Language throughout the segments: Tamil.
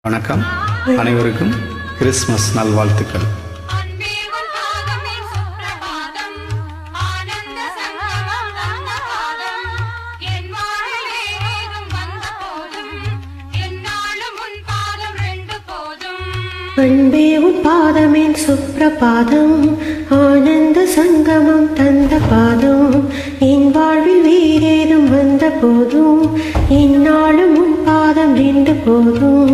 வணக்கம் அனைவருக்கும் கிறிஸ்மஸ் நல்வாழ்த்துக்கள் அன்பே உன் பாதமே சுப்பிரபாதம் ஆனந்த சங்கமம் ரங்கநாதம் என் வாழ்விலே ஏதும் வந்த போதும் என்னாலும் உன் பாதம் ரெண்டு போதும் அன்பே உன் பாதமேன் சுப்ரபாதம் ஆனந்த சங்கமம் தந்த பாதம் என் வாழ்வில் வேறேதும் வந்த போதும் என்னாலும் உன் பாதம் ரெண்டு போதும்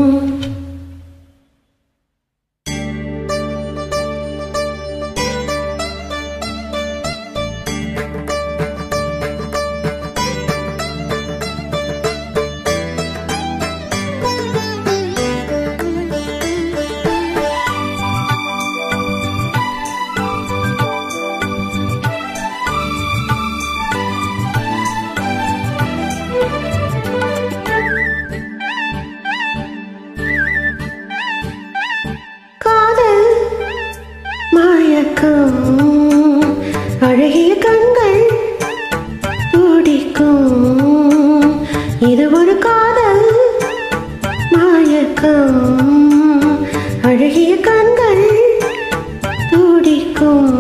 காதல் மயக்கம் அழகிய கண்கள் துடிக்கும் இது ஒரு காதல் மயக்கம் அழகிய கண்கள் துடிக்கும்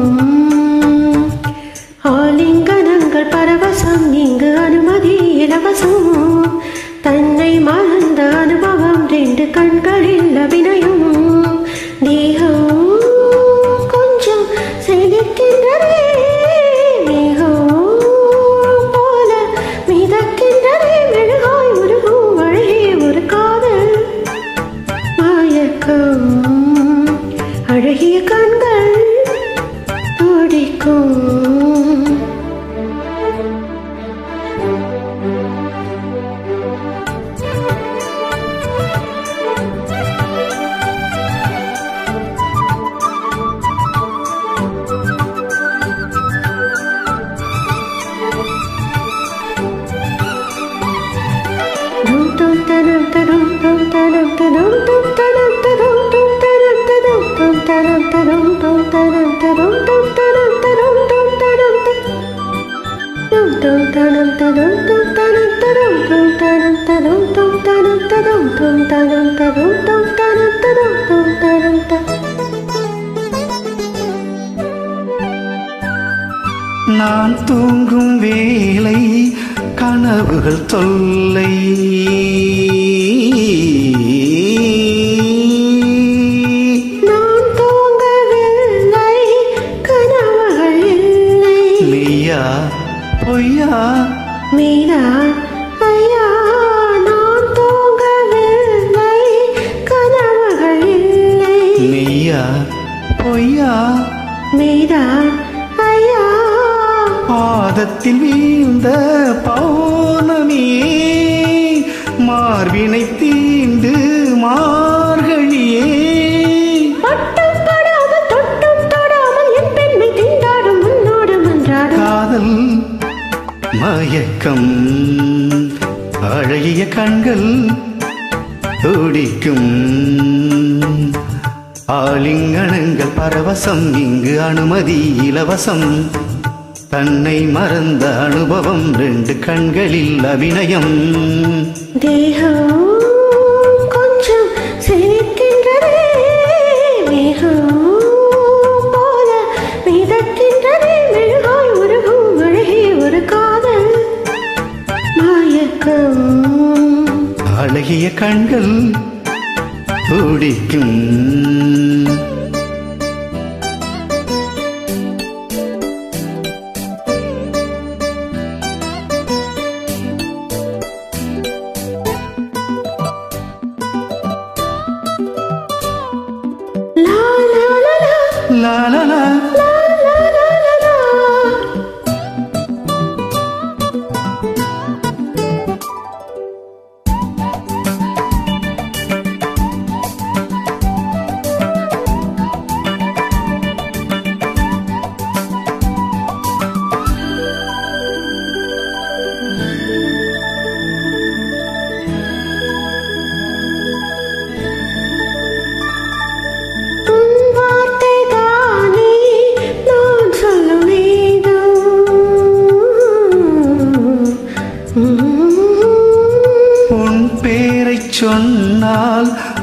ஆலிங்கனங்கள் பரவசம் இங்கு அனுமதி இலவசம் தன்னை மறந்த அனுபவம் ரெண்டு கண்களில் அபிநயம் தேகம் கொஞ்சம் செலுக்கின்றதே மேகம் போல மிதக்கின்றதே மெழுகாய் உருகும் அழகே ஒரு காதல் மயக்கம் அழகிய கண்கள் துடிக்கும் Dum dum tanum tanum dum tanum tanum dum tanum tanum dum tanum tanum dum tanum tanum dum tanum tanum dum tanum tanum dum tanum dum dum tanum tanum dum tanum tanum dum tanum tanum dum tanum tanum dum tanum tanum dum tanum tanum dum tanum tanum நான் தூங்கும் வேலை கனவுகள் தொல்லை நான் தூங்கவில்லை கனவுகள் இல்லை மெய்யா பொய்யா மீரா ஐயா நான் தூங்கவில்லை கனவுகள் இல்லை மெய்யா பொய்யா மீரா ஐயா பாதத்தில் வீழ்ந்த பௌர்ணமியே மார்பினை தீண்டு மார்கழியே பட்டம் தொடாமல் தொட்டம் தொடாமல் என் பெண்மை திண்டாடும் முன்னோடு மன்றாடும் காதல் மயக்கம் அழகிய கண்கள் துடிக்கும் ஆலிங்கனங்கள் பரவசம் இங்கு அனுமதி இலவசம் தன்னை மறந்த அனுபவம் ரெண்டு கண்களில் அபிநயம் தேகம் கொஞ்சம் சிரிக்கின்றதே மேகம் போல மிதக்கின்றதே மெழுகாய் உருகும் அழகே ஒரு காதல் மயக்கம் அழகிய கண்கள் துடிக்கும் லா லா லா லா லா லா லா லா லா லா லா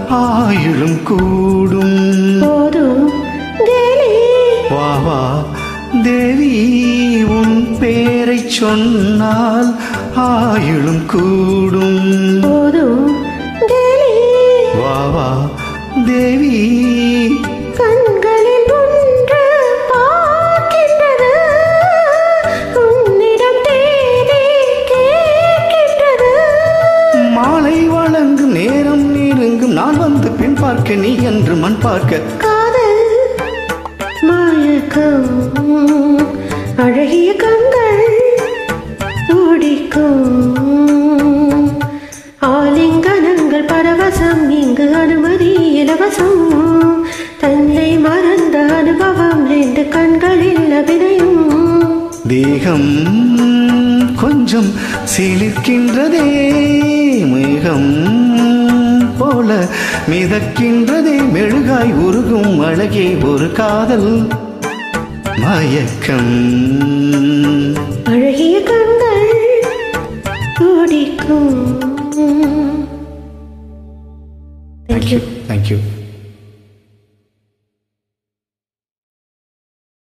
ஆயுளும் கூடும் போதும் கேலி வா வா தேவி உன் பேரைச் சொன்னால் ஆயுளும் கூடும் போதும் கேலி வா வா தேவி கண்களில் ஒன்று பார்க்கின்றது உன்னிடம் தேடி கேட்கின்றது மாலை வழங்கும் நேரம் நெருங்கும் நான் வந்து பின் பார்க்க நீ என்று மண் பார்க்க காதல் மயக்கம் அழகிய கண்கள் துடிக்கும் ஆலிங்கனங்கள் பரவசம் இங்கு அனுமதி இலவசம் தன்னை மறந்த அனுபவம் ரெண்டு கண்களில் அபிநயம் தேகம் கொஞ்சம் சிலிர்க்கின்றதே மேகம் போல மிதக்கின்றதே மெழுகாய் உருகும் அழகே ஒரு காதல் மயக்கம் அழகிய கண்கள் துடிக்கும் தேங்க்யூ தேங்க்யூ